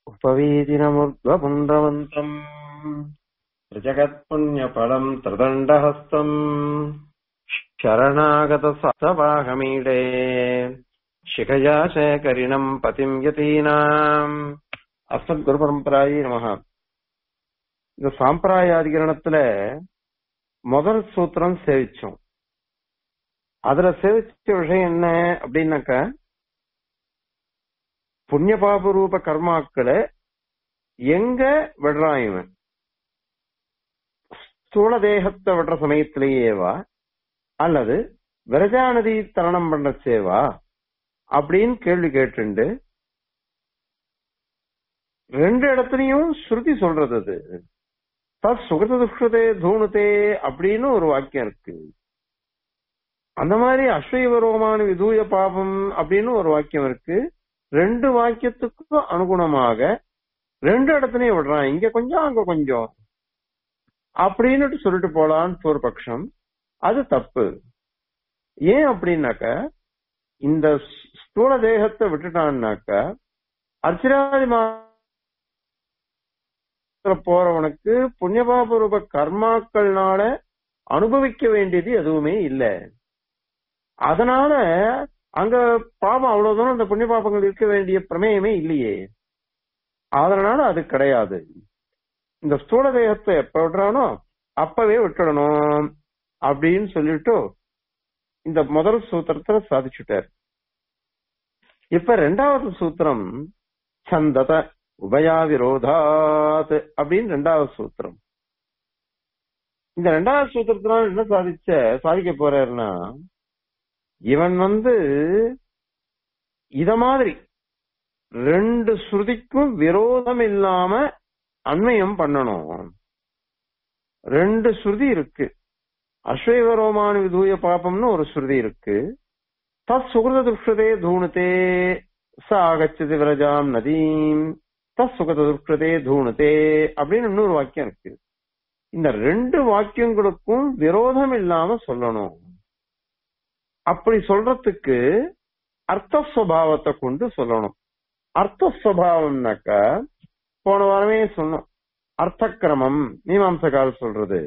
उपवीतिनमुर्ध्वपुण्ड्रवन्तम् त्रिजगत्पुण्यफलम् त्रिदण्डहस्तम् शरणागतसवाहमीडे शिखया शेखरिणम् पतिम् यतीनाम् அஸ்மத்குருபரம்பராயி நமக இந்த சாம்பிராய அதிகரணத்துல முதல் சூத்திரம் சேவிச்சோம் அதுல சேவிச்ச விஷயம் என்ன அப்படின்னாக்க புண்ணிய பாப ரூப கர்மாக்களை எங்க விடுறான் இவன் ஸ்தூல தேகத்தை விடுற சமயத்திலேயேவா அல்லது விரஜாநதி தரணம் பண்ற சேவா அப்படின்னு கேள்வி கேட்டுண்டு ரெண்டு இடத்துலயும் ஸ்ருதி சொல்றது அது தத் சுகத துஷ்டதே தூணுதே அப்படின்னு ஒரு வாக்கியம் இருக்கு அந்த மாதிரி அஸ்வைவரோமான விதூய பாபம் அப்படின்னு ஒரு வாக்கியம் இருக்கு ரெண்டு வாக்கியத்துக்கும் அனுகுணமாக ரெண்டு இடத்துலயும் விடுறான் இங்க கொஞ்சம் அங்க கொஞ்சம் அப்படின்னுட்டு சொல்லிட்டு போலான்னு ஒரு பட்சம் அது தப்பு ஏன் அப்படின்னாக்க இந்த ஸ்தூல தேகத்தை விட்டுட்டான்னாக்க அர்ச்சராதி போறவனுக்கு புண்ணியபாப ரூப கர்மாக்கள்னால அனுபவிக்க வேண்டியது எதுவுமே இல்லை அதனால அங்க பாபம் அவ்வளவு தூரம் அந்த புண்ணிய பாபங்கள் இருக்க வேண்டிய பிரமேயமே இல்லையே அதனால அது கிடையாது இந்த ஸ்தூல தேகத்தை எப்ப விடுறானோ அப்பவே விட்டுடணும் அப்படின்னு சொல்லிட்டு இந்த முதல் சூத்திரத்துல சாதிச்சுட்டார் இப்ப ரெண்டாவது சூத்திரம் சந்தத உபயா விரோதாத் அப்படின்னு ரெண்டாவது சூத்திரம் இந்த ரெண்டாவது சூத்திரத்தினால என்ன சாதிச்ச சாதிக்க போறாருன்னா இவன் வந்து இத மாதிரி ரெண்டு ஸ்ருதிக்கும் விரோதம் இல்லாம அண்மையம் பண்ணணும் ரெண்டு ஸ்ருதி இருக்கு அஸ்வைவரோமான விதூய பாபம்னு ஒரு ஸ்ருதி இருக்கு தத் சுகிருத துஷ்டதே தூணுதே ச ஆகச்சது விரஜாம் நதீம் தத் சுகத துஷ்டதே தூணுதே அப்படின்னு இன்னொரு வாக்கியம் இருக்கு இந்த ரெண்டு வாக்கியங்களுக்கும் விரோதம் இல்லாம சொல்லணும் அப்படி சொல்றதுக்கு அர்த்த சுவாவத்தை கொண்டு சொல்லணும் அர்த்த சுவாவம்னாக்க போன வாரமே சொன்னோம் அர்த்தக்கிரமம் மீமாம்சகால் சொல்றது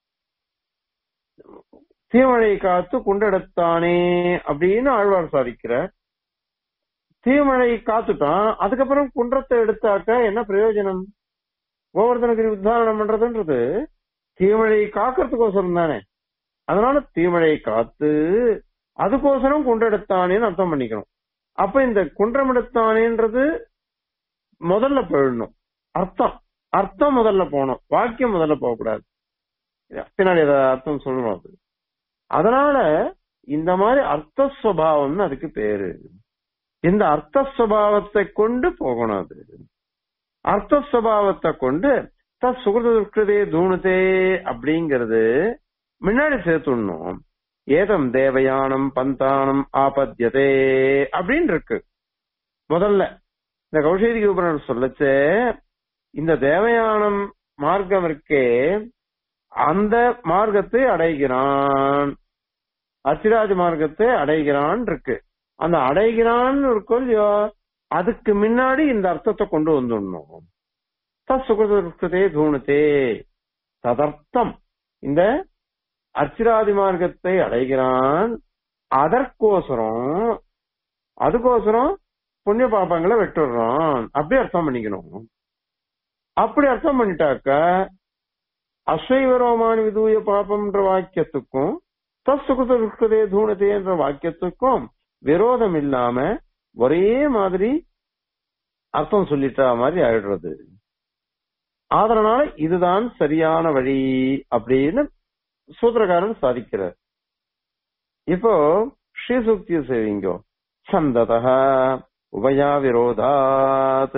தீமழை காத்து குண்டெடுத்தானே அப்படின்னு ஆழ்வார் சாதிக்கிறார் தீமழை காத்துட்டான் அதுக்கப்புறம் குன்றத்தை எடுத்தாக்க என்ன பிரயோஜனம் கோவர்தனகிரி உத்தாரணம் பண்றதுன்றது தீமழை காக்கிறதுக்கோசரம் தானே அதனால தீமழை காத்து அதுக்கோசரம் குண்டெடுத்தானேன்னு அர்த்தம் பண்ணிக்கணும் அப்ப இந்த குன்றம் எடுத்தானேன்றது முதல்ல போயிடணும் அர்த்தம் அர்த்தம் முதல்ல போகணும் வாக்கியம் முதல்ல போகக்கூடாது பின்னாடி அர்த்தம் சொல்லணும் அது அதனால இந்த மாதிரி அர்த்த சுவாவம்னு அதுக்கு பேரு இந்த அர்த்த சுவாவத்தை கொண்டு போகணும் அது அர்த்த சுவாவத்தை கொண்டு த சுகிருத துஷ்டதே தூணுதே அப்படிங்கிறது முன்னாடி சேர்த்துடணும் ஏதம் தேவயானம் பந்தானம் ஆபத்தியதே அப்படின்னு இருக்கு முதல்ல இந்த கௌஷேதி உபரணம் சொல்லச்சே இந்த தேவயானம் மார்க்கம் இருக்கே அந்த மார்க்கத்தை அடைகிறான் அச்சிராஜ மார்க்கத்தை அடைகிறான் இருக்கு அந்த அடைகிறான் இருக்கும் இல்லையோ அதுக்கு முன்னாடி இந்த அர்த்தத்தை கொண்டு வந்துடணும் தசுகதே தூணுதே ததர்த்தம் இந்த அர்ச்சிராதி மார்க்கத்தை அடைகிறான் அதற்கோசரம் அதுக்கோசரம் புண்ணிய பாப்பங்களை வெட்டுடுறான் அப்படி அர்த்தம் பண்ணிக்கணும் அப்படி அர்த்தம் பண்ணிட்டாக்க அஸ்வைவரோமான விதூய பாபம்ன்ற வாக்கியத்துக்கும் தசுகுதே தூணதே என்ற வாக்கியத்துக்கும் விரோதம் இல்லாம ஒரே மாதிரி அர்த்தம் சொல்லிட்ட மாதிரி ஆயிடுறது அதனால இதுதான் சரியான வழி அப்படின்னு சூத்திரக்காரன் சாதிக்கிறார் இப்போ ஸ்ரீசுக்திய சேவிங்கோ சந்தத உபயா விரோதாத்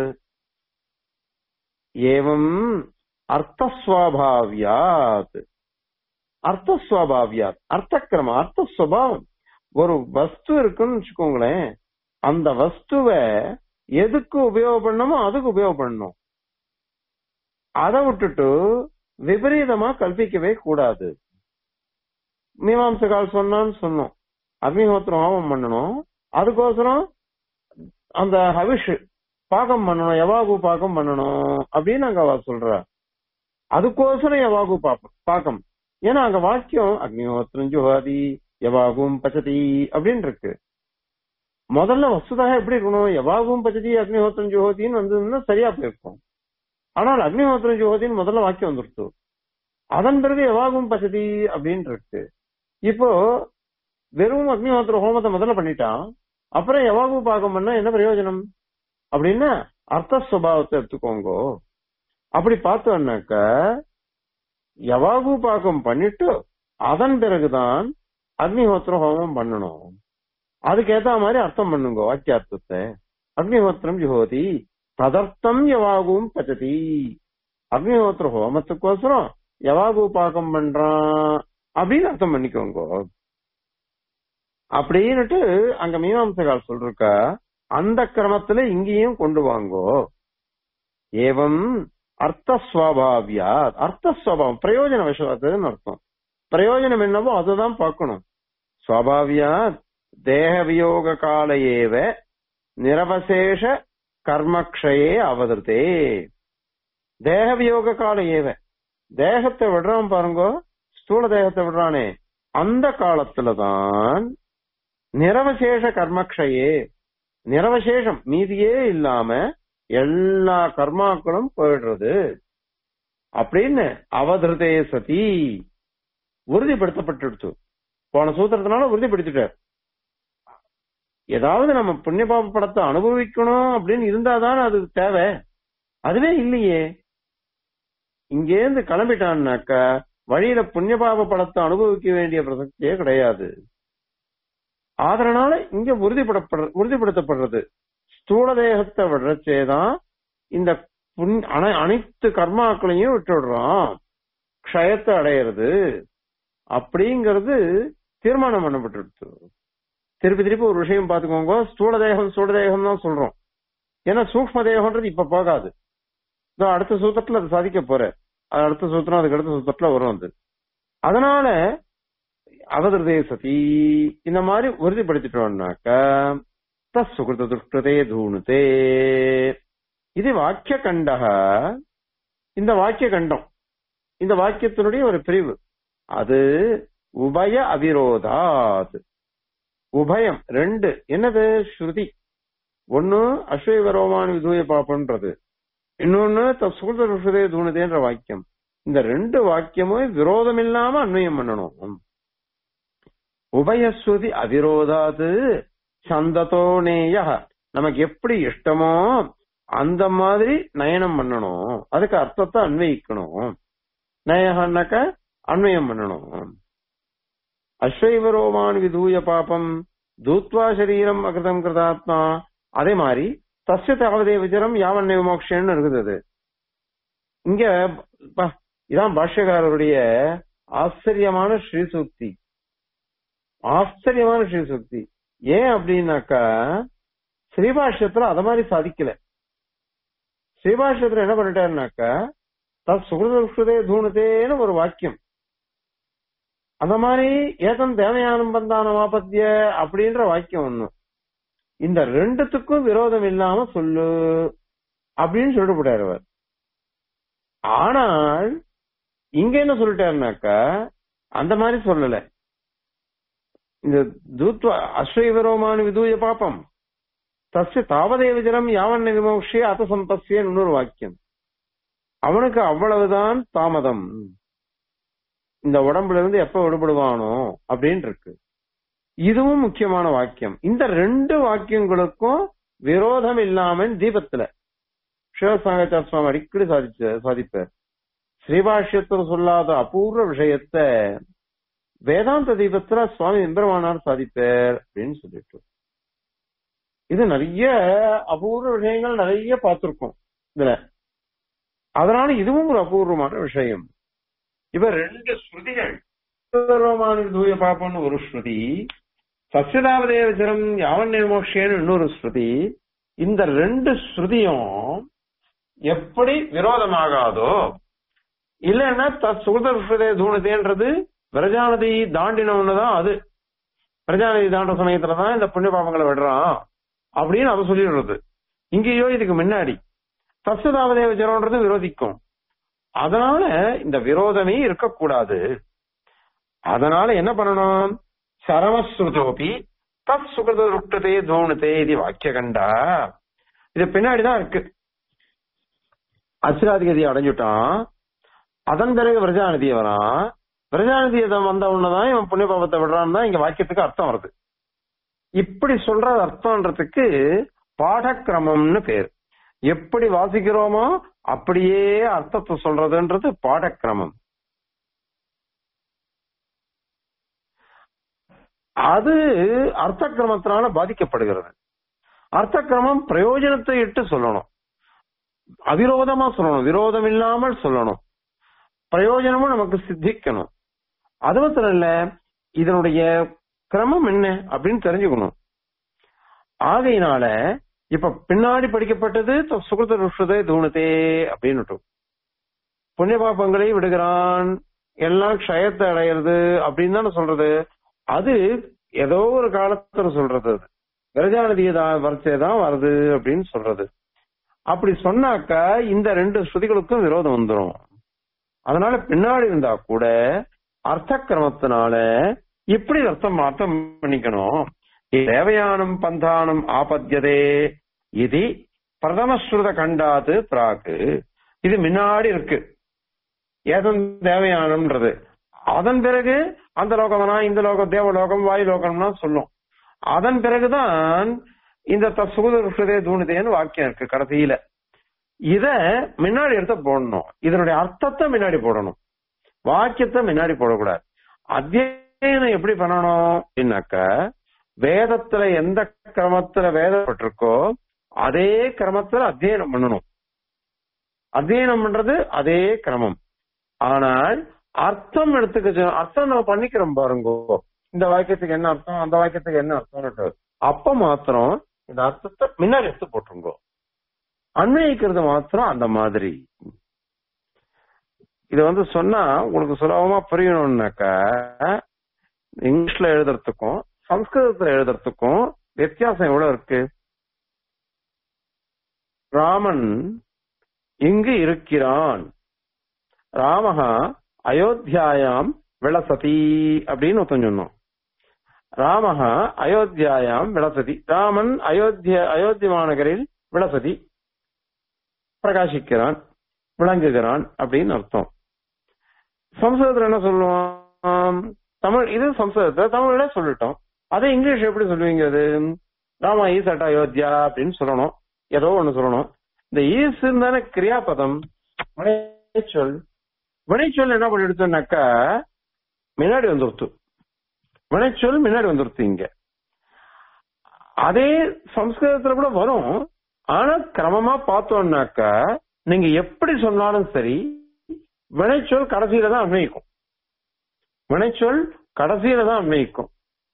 ஏவம் அர்த்தஸ்வாபாவியாத் அர்த்தஸ்வாபாவியாத் அர்த்தக்கிரமம் அர்த்தஸ்வபாவம் ஒரு வஸ்து இருக்குன்னு வச்சுக்கோங்களேன் அந்த வஸ்துவை எதுக்கு உபயோகப்படணுமோ அதுக்கு உபயோகப்படணும் அதை விட்டுட்டு விபரீதமா கல்பிக்கவே கூடாது மீமாம்சகால் சொன்னான்னு சொன்னோம் அக்னிஹோத்திரம் ஹோமம் பண்ணணும் அதுக்கோசரம் அந்த ஹவிஷ் பாகம் பண்ணணும் யவாகு பாகம் பண்ணணும் அப்படின்னு அங்க அவ சொல்றா அதுக்கோசரம் யவாகு பாப்பம் பாக்கம் ஏன்னா அங்க வாக்கியம் அக்னிஹோத்திரம் ஜுஹாதி யவாகும் பச்சதி அப்படின்னு இருக்கு முதல்ல வசுதாக எப்படி இருக்கணும் யவாகும் பச்சதி அக்னிஹோத்திரம் ஜுஹோதின்னு வந்ததுன்னா சரியா போயிருக்கும் ஆனால் அக்னிஹோத்திரம் ஜுஹோதின்னு முதல்ல வாக்கியம் வந்துருச்சு அதன் பிறகு யவாகும் பச்சதி அப்படின்னு இருக்கு இப்போ வெறும் அக்னிஹோத்திர ஹோமத்தை முதல்ல பண்ணிட்டான் அப்புறம் யவாகு பாகம் பண்ணா என்ன பிரயோஜனம் அப்படின்னா அர்த்த சுபாவத்தை எடுத்துக்கோங்க அப்படி பார்த்தோம்னாக்க யவாகு பாகம் பண்ணிட்டு அதன் பிறகுதான் அக்னிஹோத்திர ஹோமம் பண்ணணும் அதுக்கேத்த மாதிரி அர்த்தம் பண்ணுங்க வாக்கியார்த்தத்தை அக்னிஹோத்திரம் ஜுஹோதி ததர்த்தம் யவாகும் பச்சதி அக்னிஹோத்திர ஹோமத்துக்கோசரம் யவாகு பாகம் பண்றான் அப்படின்னு அர்த்தம் பண்ணிக்கோங்க அப்படின்னுட்டு அங்க மீமாம்சகால் சொல்றக்க அந்த கிரமத்துல இங்கேயும் கொண்டு வாங்கோ ஏவம் அர்த்தஸ்வபாவியா அர்த்தஸ்வபாவம் பிரயோஜன விஷயத்துன்னு அர்த்தம் பிரயோஜனம் என்னவோ அதுதான் பார்க்கணும் ஸ்வபாவியா தேக வியோக கால ஏவ நிரவசேஷ கர்மக்ஷயே அவதத்தே தேக வியோக கால ஏவ தேகத்தை விடுறான் பாருங்க ஸ்தூல தேகத்தை விடுறானே அந்த காலத்துலதான் நிரவசேஷ கர்மக்ஷயே நிரவசேஷம் மீதியே இல்லாம எல்லா கர்மாக்களும் போயிடுறது அப்படின்னு அவதிருதே சதி உறுதிப்படுத்தப்பட்டுடுச்சு போன சூத்திரத்தினால உறுதிப்படுத்திட்டார் ஏதாவது நம்ம புண்ணிய பாப படத்தை அனுபவிக்கணும் அப்படின்னு இருந்தாதான் அது தேவை அதுவே இல்லையே இங்கேருந்து கிளம்பிட்டான்னாக்கா வழியில புண்ணிய பாப படத்தை அனுபவிக்க வேண்டிய பிரசக்தியே கிடையாது அதனால இங்க உறுதிப்படப்படுற உறுதிப்படுத்தப்படுறது ஸ்தூல தேகத்தை விடுறச்சேதான் இந்த புண்- அனை- அனைத்து கர்மாக்களையும் விட்டுடுறோம் க்ஷயத்தை அடையிறது அப்படிங்கிறது தீர்மானம் பண்ணப்பட்டுடுச்சு திருப்பி திருப்பி ஒரு விஷயம் பாத்துக்கோங்க ஸ்தூல தேகம் ஸ்தூல தேகம் தான் சொல்றோம் ஏன்னா சூக்ம தேகம்ன்றது இப்ப போகாது இதோ அடுத்த சூத்திரத்துல அது சாதிக்க போற அது அடுத்த சூத்திரம் அதுக்கு அடுத்த சூத்திரத்துல வரும் அது அதனால அவதிருதே சதி இந்த மாதிரி உறுதிப்படுத்திட்டோம்னாக்க தசுகிருத துஷ்டதே தூணுதே இது வாக்கிய கண்டக இந்த வாக்கிய கண்டம் இந்த வாக்கியத்தினுடைய ஒரு பிரிவு அது உபய அவிரோதாத் உபயம் ரெண்டு என்னது ஸ்ருதி ஒண்ணு அஸ்வைவரோமான விதூய பாப்பன்றது இன்னொன்னு தசுகிருத துஷ்டதே தூணுதேன்ற வாக்கியம் இந்த ரெண்டு வாக்கியமும் விரோதம் இல்லாம அன்வயம் பண்ணணும் உபயஸ்ருதி அவிரோதாது சந்ததோனேய நமக்கு எப்படி இஷ்டமோ அந்த மாதிரி நயனம் பண்ணணும் அதுக்கு அர்த்தத்தை அன்வயிக்கணும் நயகன்னாக்க அன்வயம் பண்ணணும் அஸ்வைவரோமான் விதூய பாபம் தூத்வா சரீரம் அகிருதம் கிருதாத்மா அதே மாதிரி தஸ்ய தாவதே விஜரம் யாவன்ன விமோக்ஷன்னு இருக்குது அது. இங்க ப- இதான் பாஷ்யக்காரருடைய ஆச்சரியமான ஸ்ரீசூக்தி ஆச்சரியமான ஸ்ரீசூக்தி ஏன் அப்படின்னாக்கா ஸ்ரீபாஷ்யத்துல அத மாதிரி சாதிக்கல ஸ்ரீபாஷ்யத்துல என்ன பண்ணிட்டாருனாக்கா தத் சுகிருதே தூணுதேன்னு ஒரு வாக்கியம் அந்த மாதிரி ஏதம் தேவயானம் பந்தான வாபத்திய அப்படின்ற வாக்கியம் ஒண்ணு இந்த ரெண்டுத்துக்கும் விரோதம் இல்லாம சொல்லு அப்படின்னு சொல்லிட்டு போட்டாரு அவர் ஆனால் இங்க என்ன சொல்லிட்டாருனாக்கா அந்த மாதிரி சொல்லல இந்த தூத்வ அஸ்வைவரோமான விதூய பாப்பம் தஸ்ய தாவதேவ ஜனம் யாவன்ன விமோக்ஷிய அத சம்பஸ்ய இன்னொரு வாக்கியம் அவனுக்கு அவ்வளவுதான் தாமதம் இந்த உடம்புல இருந்து எப்ப விடுபடுவானோ அப்படின்னு இருக்கு இதுவும் முக்கியமான வாக்கியம் இந்த ரெண்டு வாக்கியங்களுக்கும் விரோதம் இல்லாம தீபத்துல சிவசாங்கச்சார சுவாமி அடிக்கடி சாதிச்ச சாதிப்பார் ஸ்ரீபாஷ்யத்தில் சொல்லாத அபூர்வ விஷயத்த வேதாந்த தீபத்துல சுவாமி எம்பெருமானார் சாதிப்பார் அப்படின்னு சொல்லிட்டு இது நிறைய அபூர்வ விஷயங்கள் நிறைய பார்த்திருக்கோம் இதுல அதனால இதுவும் ஒரு அபூர்வமான விஷயம் இவ ரெண்டு ஸ்ருதிகள் அபூர்வமான தூய பாப்பம்னு ஒரு ஸ்ருதி சசியதாவதேவச்சரம் யாவன் நிர்மோக்ஷேன்னு இன்னொரு ஸ்ருதி இந்த ரெண்டு ஸ்ருதியும் எப்படி விரோதமாகாதோ இல்லைன்னா தத் சுகதே தூணதேன்றது பிரஜாநதி தாண்டின ஒண்ணுதான் அது பிரஜாநதி தாண்ட சமயத்துலதான் இந்த புண்ணிய பாபங்களை விடுறான் அப்படின்னு அவ சொல்லிடுறது இங்கேயோ இதுக்கு முன்னாடி தஸ்தாவதேவ ஜலம்ன்றது விரோதிக்கும் அதனால இந்த விரோதமே இருக்கக்கூடாது அதனால என்ன பண்ணணும் சரமஸ்ருதோபி தத் சுகிருத ருக்டதே தோணுதே இது வாக்கிய கண்டா இது பின்னாடிதான் இருக்கு அசிராதிகதியை அடைஞ்சுட்டான் அதன் பிறகு விரஜாநதியை வரான் விரஜாநதியை வந்த உடனேதான் இவன் புண்ணிய பாபத்தை விடுறான்னு தான் இங்க வாக்கியத்துக்கு அர்த்தம் வருது இப்படி சொல்ற அர்த்தம்ன்றதுக்கு பாடக்கிரமம்னு பேர் எப்படி வாசிக்கிறோமோ அப்படியே அர்த்தத்தை சொல்றதுன்றது பாடக்கிரமம் அது அர்த்த கிரமத்தினால பாதிக்கப்படுகிறது அர்த்த கிரமம் பிரயோஜனத்தை இட்டு சொல்லணும் அவிரோதமா சொல்லணும் விரோதம் இல்லாமல் சொல்லணும் பிரயோஜனமும் நமக்கு சித்திக்கணும் அது மாத்திரம் இல்ல இதனுடைய கிரமம் என்ன அப்படின்னு தெரிஞ்சுக்கணும் ஆகையினால இப்ப பின்னாடி படிக்கப்பட்டது சுகிருத ருஷதே தூணத்தே அப்படின்னு புண்ணிய பாப்பங்களை விடுகிறான் எல்லாம் க்ஷயத்தை அடையிறது அப்படின்னு தானே சொல்றது அது ஏதோ ஒரு காலத்துல சொல்றது அது விரஜாநதியை தான் வரிசை தான் வருது அப்படின்னு சொல்றது அப்படி சொன்னாக்கா இந்த ரெண்டு ஸ்ருதிகளுக்கும் விரோதம் வந்துடும் அதனால பின்னாடி இருந்தா கூட அர்த்த கிரமத்தினால இப்படி அர்த்தம் அர்த்தம் பண்ணிக்கணும் தேவயானம் பந்தானம் ஆபத்தியதே இது பிரதமஸ்ருத கண்டாது பிராக்கு இது முன்னாடி இருக்கு ஏதன் தேவயானம்ன்றது அதன் பிறகு அந்த லோகம்னா இந்த லோகம் தேவலோகம் வாயு லோகம்னா சொல்லும் அதன் பிறகுதான் இந்த சுகுதே தூணிதேன்னு வாக்கியம் இருக்கு கடைசியில இத முன்னாடி எடுத்து போடணும் இதனுடைய அர்த்தத்தை முன்னாடி போடணும் வாக்கியத்தை முன்னாடி போடக்கூடாது அத்தியனம் எப்படி பண்ணணும் அப்படின்னாக்க வேதத்துல எந்த கிரமத்துல வேதப்பட்டிருக்கோ அதே கிரமத்துல அத்தியனம் பண்ணணும் அத்தியனம் பண்றது அதே கிரமம் ஆனால் அர்த்தம் எடுத்துக்க அர்த்தம் நம்ம பண்ணிக்கிறோம் பாருங்க இந்த வாக்கியத்துக்கு என்ன அர்த்தம் அந்த வாக்கியத்துக்கு என்ன அர்த்தம் அப்ப மாத்திரம் இந்த அர்த்தத்தை முன்னாடி எடுத்து போட்டுருங்க அன்வயிக்கிறது மாத்திரம் அந்த மாதிரி இது வந்து சொன்னா உங்களுக்கு சுலபமா புரியணும்னாக்கா இங்கிலீஷ்ல எழுதுறதுக்கும் சம்ஸ்கிருதத்துல எழுதுறதுக்கும் வித்தியாசம் எவ்வளவு இருக்கு ராமன் இங்கு இருக்கிறான் ராமஹா அயோத்தியாயாம் விளசதி அப்படின்னு ஒருத்தன் சொன்னோம் ராமஹா அயோத்தியாயாம் விளசதி ராமன் அயோத்திய அயோத்தி மாநகரில் விளசதி பிரகாசிக்கிறான் விளங்குகிறான் அப்படின்னு அர்த்தம் சம்ஸ்கிருதத்துல என்ன சொல்லுவோம் தமிழ் இது சம்ஸ்கிருதத்துல தமிழ்ல சொல்லிட்டோம் அதே இங்கிலீஷ் எப்படி சொல்லுவீங்க அது ராமா ஈஸ் அட் அயோத்தியா அப்படின்னு சொல்லணும் ஏதோ ஒண்ணு சொல்லணும் இந்த ஈஸ் தானே கிரியாபதம் வினைச்சொல் வினைச்சொல் என்ன பண்ணி எடுத்தோம்னாக்கா முன்னாடி வந்துருத்து வினைச்சொல் முன்னாடி வந்துருத்து இங்க அதே சம்ஸ்கிருதத்துல கூட வரும் ஆனா கிரமமா பார்த்தோம்னாக்கா நீங்க எப்படி சொன்னாலும் சரி வினைச்சொல் கடைசியில தான் அன்வயிக்கும் வினைச்சொல் கடைசியில தான் அன்வயிக்கும்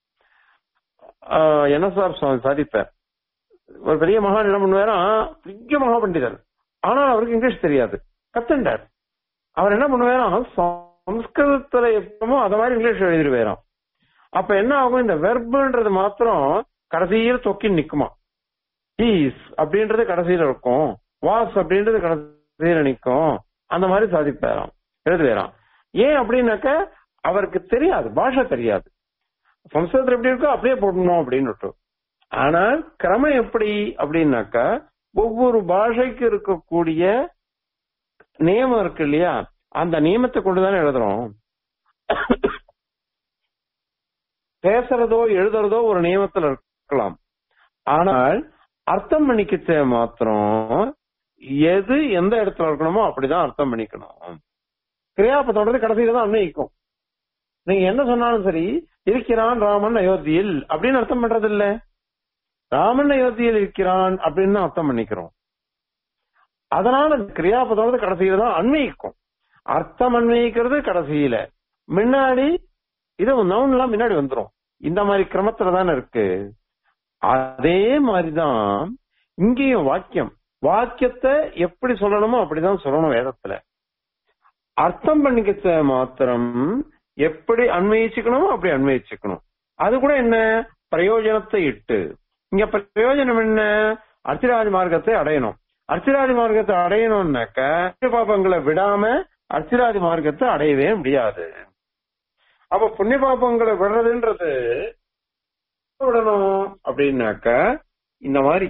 என்ன சார் சாதிப்பார் ஒரு பெரிய மகான் என்ன பண்ணுவாராம் பெரிய மகா பண்டிதர் ஆனால் அவருக்கு இங்கிலீஷ் தெரியாது கத்துண்டார் அவர் என்ன பண்ணுவாராம் சம்ஸ்கிருதத்துல எப்பமோ அத மாதிரி இங்கிலீஷ் எழுதிடுவாராம் அப்ப என்ன ஆகும் இந்த வெர்புன்றது மாத்திரம் கடைசியில் தொக்கி நிக்குமா ஈஸ் அப்படின்றது கடைசியில இருக்கும் வாஸ் அப்படின்றது கடைசியில நிக்கும் அந்த மாதிரி சாதிப்பாராம் எழுதுவேராம் ஏன் அப்படின்னாக்க அவருக்கு தெரியாது பாஷை தெரியாது சம்ஸ்கிருதத்துல எப்படி இருக்கோ அப்படியே போடணும் அப்படின்னு ஆனால் கிரமம் எப்படி அப்படின்னாக்கா ஒவ்வொரு பாஷைக்கு இருக்கக்கூடிய நியமம் இருக்கு இல்லையா அந்த நியமத்தை கொண்டுதானே எழுதுறோம் பேசுறதோ எழுதுறதோ ஒரு நியமத்துல இருக்கலாம் ஆனால் அர்த்தம் பண்ணிக்க மாத்திரம் எது எந்த இடத்துல இருக்கணுமோ அப்படிதான் அர்த்தம் பண்ணிக்கணும் கிரியாபத்தோடது கடைசியில தான் அன்வயிக்கும் நீங்க என்ன சொன்னாலும் சரி இருக்கிறான் ராமன் அயோத்தியில் அப்படின்னு அர்த்தம் பண்றது இல்ல ராமன் அயோத்தியில் இருக்கிறான் அப்படின்னு தான் அர்த்தம் பண்ணிக்கிறோம் அதனால கிரியாபதோட கடைசியில தான் அன்வயிக்கும் அர்த்தம் அன்வயிக்கிறது கடைசியில முன்னாடி இது நவுன் எல்லாம் முன்னாடி வந்துரும் இந்த மாதிரி கிரமத்துல தானே இருக்கு அதே மாதிரிதான் இங்கேயும் வாக்கியம் வாக்கியத்தை எப்படி சொல்லணுமோ அப்படிதான் சொல்லணும் வேதத்துல அர்த்தம் பண்ணிக்க மாத்திரம் எப்படி அன்வயிச்சுக்கணுமோ அப்படி அன்வயிச்சுக்கணும் அது கூட என்ன பிரயோஜனத்தை இட்டு இங்க பிரயோஜனம் என்ன அர்ச்சிராதி மார்க்கத்தை அடையணும் அர்ச்சிராதி மார்க்கத்தை அடையணும்னாக்க புண்ணிய பாபங்களை விடாம அர்ச்சிராதி மார்க்கத்தை அடையவே முடியாது அப்ப புண்ணிய பாபங்களை விடுறதுன்றது விடணும் அப்படின்னாக்க இந்த மாதிரி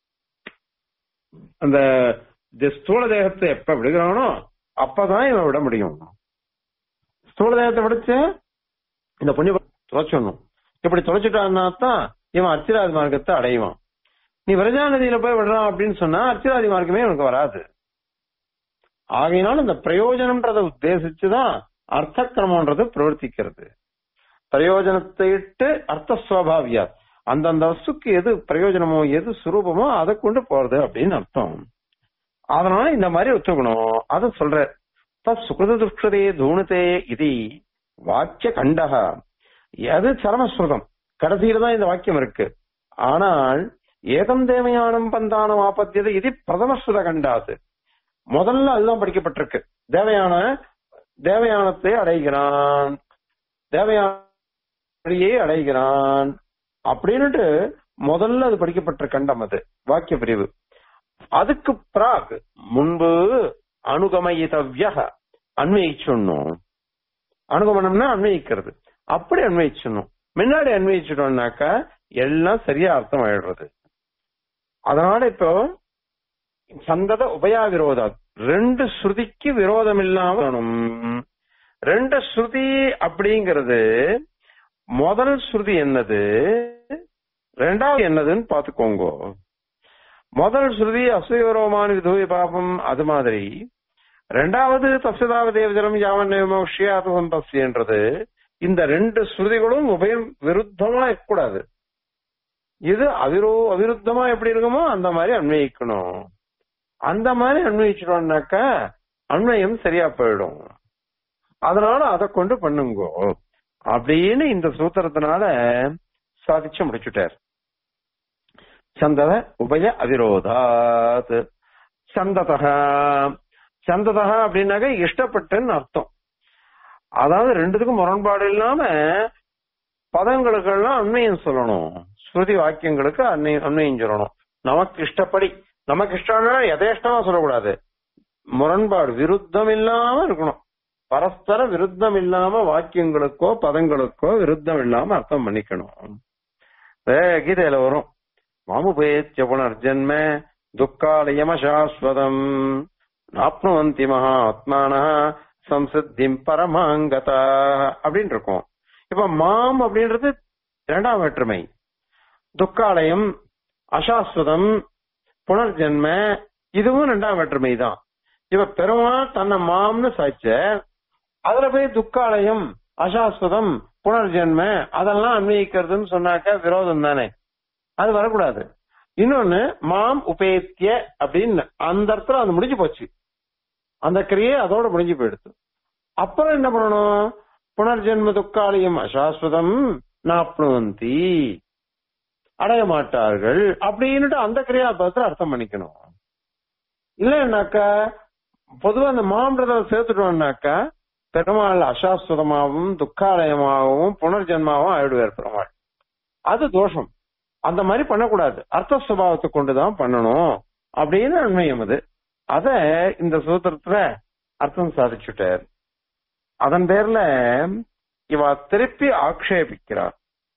அந்த இந்த ஸ்தூல தேகத்தை எப்ப விடுகிறானோ அப்பதான் இவன் விட முடியும் ஸ்தூல தேகத்தை விடுச்சு இந்த புண்ணிய தொலைச்சிடணும் இப்படி தொலைச்சிட்டான்னா தான் இவன் அர்ச்சிராதி மார்க்கத்தை அடைவான் நீ விரஜா நதியில போய் விடுறான் அப்படின்னு சொன்னா அர்ச்சிராதி மார்க்கமே உனக்கு வராது ஆகையினால இந்த பிரயோஜனம்ன்றதை உத்தேசிச்சுதான் அர்த்த கிரமம்ன்றது பிரவர்த்திக்கிறது பிரயோஜனத்தை இட்டு அர்த்த சுவாபாவியா அந்தந்த வஸ்துக்கு எது பிரயோஜனமோ எது சுரூபமோ அதை கொண்டு போறது அப்படின்னு அர்த்தம் அதனால இந்த மாதிரி ஒத்துக்கணும் அத சொல்ற தத் சுகிருத துஷ்டதே தூணுதே இது வாக்கிய கண்டக அது சரமஸ்ருதம் கடைசியில தான் இந்த வாக்கியம் இருக்கு ஆனால் ஏதம் தேவயானம் பந்தானம் ஆபத்தியது இது பிரதமஸ்ருத கண்டாது முதல்ல அதுதான் படிக்கப்பட்டிருக்கு தேவயான தேவயானத்தை அடைகிறான் தேவயானியை அடைகிறான் அப்படின்னுட்டு முதல்ல அது படிக்கப்பட்ட கண்டம் அது வாக்கிய பிரிவு அதுக்கு பிராக் முன்பு அனுகமயிதவ்ய அன்வயிச்சுடணும் அனுகமனம்னா அன்வயிக்கிறது அப்படி அன்வயிச்சிடணும் முன்னாடி அன்வயிச்சிட்டோம்னாக்கா எல்லாம் சரியா அர்த்தம் ஆயிடுறது அதனால இப்போ சந்தத உபயா விரோதம் ரெண்டு ஸ்ருதிக்கு விரோதம் இல்லாம இருக்கணும். ரெண்டு ஸ்ருதி அப்படிங்கிறது முதல் ஸ்ருதி என்னது ரெண்டாவது என்னதுன்னு பாத்துக்கோங்க முதல் ஸ்ருதி அசுயோரோமான விதூய பாபம் அது மாதிரி ரெண்டாவது தப்சதாவ தேவஜலம் யாவன் மோஷியாது சம்பஸ்யன்றது இந்த ரெண்டு ஸ்ருதிகளும் உபயம் விருத்தமா இருக்கக்கூடாது இது அவிரோ அவிருத்தமா எப்படி இருக்குமோ அந்த மாதிரி அன்வயிக்கணும் அந்த மாதிரி அன்வயிச்சிட்டோம்னாக்கா அன்வயம் சரியா போயிடும் அதனால அதை கொண்டு பண்ணுங்கோ அப்படின்னு இந்த சூத்திரத்தினால சாதிச்சு முடிச்சுட்டார் சந்தத உபய அவிரோதாத் சந்ததா சந்ததா அப்படின்னாக்க இஷ்டப்பட்டுன்னு அர்த்தம் அதாவது ரெண்டுத்துக்கும் முரண்பாடு இல்லாம பதங்களுக்கெல்லாம் அண்மையம் சொல்லணும் ஸ்ருதி வாக்கியங்களுக்கு அன்னை அண்மையம் சொல்லணும் நமக்கு இஷ்டப்படி நமக்கு இஷ்டம்னா எதேஷ்டமா சொல்லக்கூடாது முரண்பாடு விருத்தம் இல்லாம இருக்கணும் பரஸ்பர விருத்தம் இல்லாம வாக்கியங்களுக்கோ பதங்களுக்கோ விருத்தம் இல்லாம அர்த்தம் பண்ணிக்கணும் வே, கீதையில வரும் மாமுபேத்திய புனர்ஜன்ம துக்காலயம சாஸ்வதம் நாப்னுவந்தி மகாத்மான சம்சித்திம் பரமாங்கதா அப்படின்னு இருக்கும் இப்ப மாம் அப்படின்றது இரண்டாம் வேற்றுமை துக்காலயம் அசாஸ்வதம் புனர்ஜென்ம இதுவும் ரெண்டாம் வேற்றுமை தான் இப்ப பெருமாள் தன்னை மாம்னு சாய்ச்ச அதுல போய் துக்காலயம் அசாஸ்வதம் புனர்ஜென்ம அதெல்லாம் அன்வயிக்கிறதுன்னு சொன்னாக்க விரோதம் தானே அது வரக்கூடாது இன்னொன்னு மாம் உபேத்திய அப்படின்னு அந்த இடத்துல அது முடிஞ்சு போச்சு அந்த கிரியை அதோட முடிஞ்சு போயிடுது அப்புறம் என்ன பண்ணணும் புனர்ஜென்ம துக்காலயம் அசாஸ்வதம் நாப்னுவந்தி அடைய மாட்டார்கள் அப்படின்னுட்டு அந்த கிரியாபதத்துல அர்த்தம் பண்ணிக்கணும் இல்லைன்னாக்கா பொதுவா அந்த மாம்ன்றத சேர்த்துட்டோம்னாக்கா பெருமாள் அசாஸ்வதமாகவும் துக்காலயமாகவும் புனர்ஜென்மாவும் ஆயிடுவார் பெருமாள் அது தோஷம் அந்த மாதிரி பண்ணக்கூடாது அர்த்த சுபாவத்தை கொண்டுதான் பண்ணணும் அப்படின்னு அண்மையம் அது அத இந்த சூத்திரத்துல அர்த்தம் சாதிச்சுட்டார் அதன் பேர்ல இவ திருப்பி ஆக்ஷேபிக்கிறார்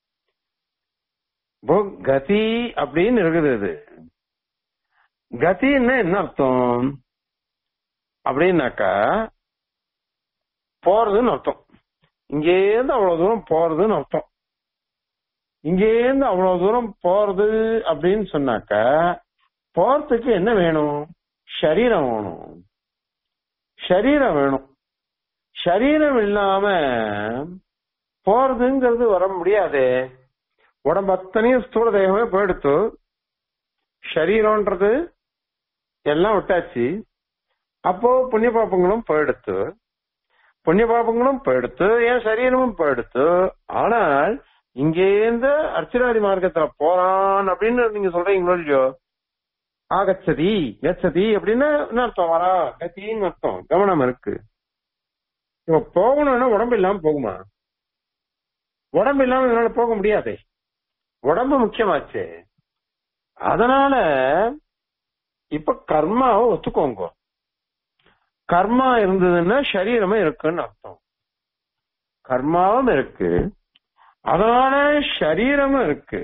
இப்போ கதி அப்படின்னு இருக்குது இது கதின்னா என்ன அர்த்தம் அப்படின்னாக்கா போறதுன்னு அர்த்தம் இங்கேருந்து அவ்வளவு தூரம் போறதுன்னு அர்த்தம் இங்கேருந்து அவ்வளவு தூரம் போறது அப்படின்னு சொன்னாக்கா போறதுக்கு என்ன வேணும் சரீரம் வேணும் சரீரம் வேணும் சரீரம் இல்லாம போறதுங்கிறது வர முடியாதே உடம்பு அத்தனையும் ஸ்தூல தேகமே போயிடுத்து சரீரம்ன்றது எல்லாம் விட்டாச்சு அப்போ புண்ணிய பாப்பங்களும் போயிடுத்து புண்ணிய பாப்பங்களும் போயிடுத்து என் சரீரமும் போயிடுத்து ஆனால் இங்கேருந்து அர்ச்சனாதி மார்க்கத்துல போறான் அப்படின்னு நீங்க சொல்றீங்களோ இல்லையோ ஆகச்சதி கச்சதி அப்படின்னு என்ன அர்த்தம் வரா கத்தின்னு அர்த்தம் கவனம் இருக்கு இப்ப போகணும்னா உடம்பு இல்லாம போகுமா உடம்பு இல்லாம இதனால போக முடியாதே உடம்பு முக்கியமாச்சே அதனால இப்ப கர்மாவை ஒத்துக்கோங்க கர்மா இருந்ததுன்னா சரீரமே இருக்குன்னு அர்த்தம் கர்மாவும் இருக்கு அதனால சரீரமும் இருக்கு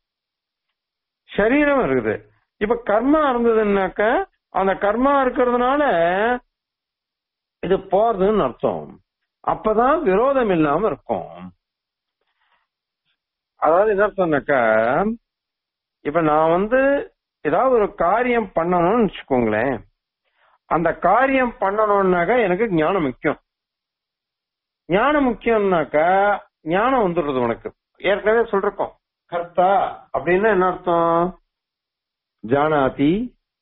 சரீரம் இருக்குது இப்ப கர்மா இருந்ததுன்னாக்க அந்த கர்மா இருக்கிறதுனால இது போறதுன்னு அர்த்தம் அப்பதான் விரோதம் இல்லாம இருக்கும் அதாவது என்ன அர்த்தம்னாக்கா இப்ப நான் வந்து ஏதாவது ஒரு காரியம் பண்ணணும்னு வச்சுக்கோங்களேன் அந்த காரியம் பண்ணணும்னாக்கா எனக்கு ஞானம் முக்கியம் ஞானம் முக்கியம்னாக்கா ஞானம் வந்துடுறது உனக்கு ஏற்கனவே சொல்றோம் கர்த்தா அப்படின்னா என்ன அர்த்தம் ஜானாதி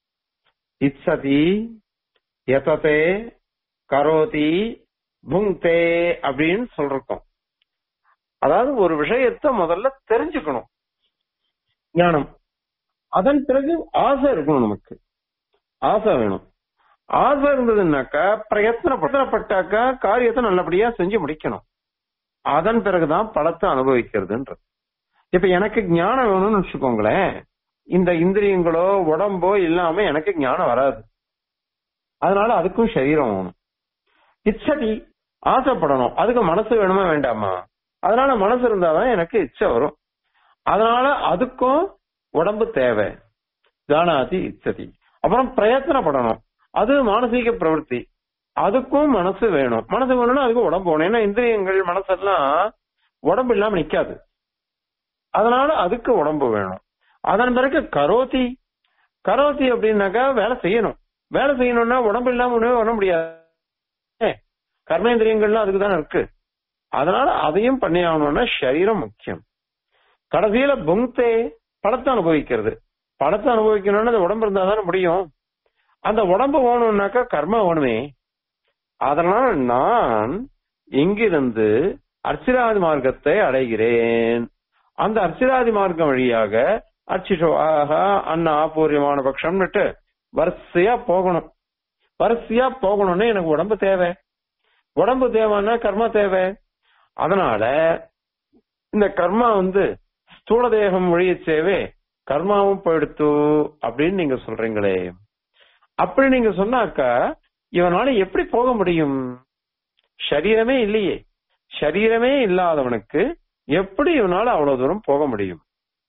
இச்சதி எததே கரோதி புங்தே அப்படின்னு சொல்றோம் அதாவது ஒரு விஷயத்த முதல்ல தெரிஞ்சுக்கணும் ஞானம் அதன் பிறகு ஆசை இருக்கணும் நமக்கு ஆசை வேணும் ஆசை இருந்ததுன்னாக்கா பிரயத்தனப்பட்டாக்கா காரியத்தை நல்லபடியா செஞ்சு முடிக்கணும் அதன் பிறகுதான் பலத்தை அனுபவிக்கிறதுன்றது இப்ப எனக்கு ஞானம் வேணும்னு வச்சுக்கோங்களேன் இந்த இந்திரியங்களோ உடம்போ இல்லாம எனக்கு ஞானம் வராது அதனால அதுக்கும் சரீரம் வேணும் இச்சதி ஆசைப்படணும் அதுக்கு மனசு வேணுமா வேண்டாமா அதனால மனசு இருந்தாதான் எனக்கு இச்சை வரும் அதனால அதுக்கும் உடம்பு தேவை ஜானாதி இச்சதி அப்புறம் பிரயத்தனப்படணும் அது மானசீக பிரவൃத்தி அதுக்கும் மனசு வேணும் மனசு வேணும்னா அதுக்கு உடம்பு வேணும் ஏன்னா இந்திரியங்கள் மனசெல்லாம் உடம்பு இல்லாம நிக்காது அதனால அதுக்கு உடம்பு வேணும் அதன் பிறகு கரோதி கரோதி அப்படின்னாக்கா வேலை செய்யணும் வேலை செய்யணும்னா உடம்பு இல்லாம ஒண்ணுமே பண்ண முடியாது கர்மேந்திரியங்கள்லாம் அதுக்கு தானே இருக்கு அதனால அதையும் பண்ணி ஆகணும்னா சரீரம் முக்கியம் கடைசியில புங்தே படத்தை அனுபவிக்கிறது படத்தை அனுபவிக்கணும்னு அந்த உடம்பு இருந்தா தானே முடியும் அந்த உடம்பு வேணும்னாக்கா கர்மா வேணுமே அதனால நான் இங்கிருந்து அர்ச்சிராதி மார்க்கத்தை அடைகிறேன் அந்த அர்ச்சிராதி மார்க்கம் வழியாக அர்ச்சிஷோ ஆஹா அண்ணா ஆபூர்யமான பட்சம்னுட்டு வரிசையா போகணும் வரிசையா போகணும்னு எனக்கு உடம்பு தேவை உடம்பு தேவைன்னா கர்மா தேவை அதனால இந்த கர்மா வந்து ஸ்தூல தேகம் வழிய சேவே கர்மாவும் போயிடுத்து அப்படின்னு நீங்க சொல்றீங்களே அப்படி நீங்க சொன்னாக்கா இவனால எப்படி போக முடியும் சரீரமே இல்லையே சரீரமே இல்லாதவனுக்கு எப்படி இவனால அவ்வளவு தூரம் போக முடியும்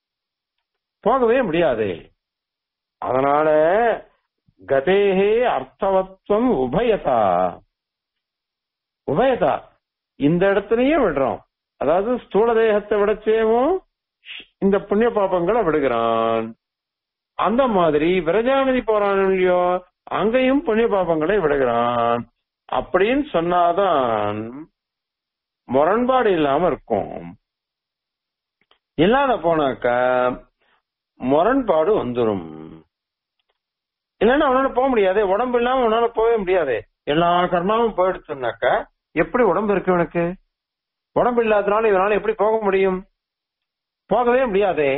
போகவே முடியாதே அதனால கதேகே அர்த்தவத்துவம் உபயதா உபயதா இந்த இடத்துலயும் விடுறோம் அதாவது ஸ்தூல தேகத்தை விடச்சேவும் இந்த புண்ணிய பாப்பங்களை விடுகிறான் அந்த மாதிரி விரஜாநதி போறான் இல்லையோ அங்கேயும் புண்ணிய பாப்பங்களை விடுகிறான் அப்படின்னு சொன்னாதான் முரண்பாடு இல்லாம இருக்கும் இல்லாத போனாக்கா முரண்பாடு வந்துடும் இல்லைன்னா அவனால போக முடியாது உடம்பு இல்லாம அவனால போகவே முடியாது எல்லா கர்மாவும் போயிடுச்சுனாக்கா எப்படி உடம்பு இருக்கு இவனுக்கு உடம்பு இல்லாதனால இவனால எப்படி போக முடியும் போகவே முடியாதே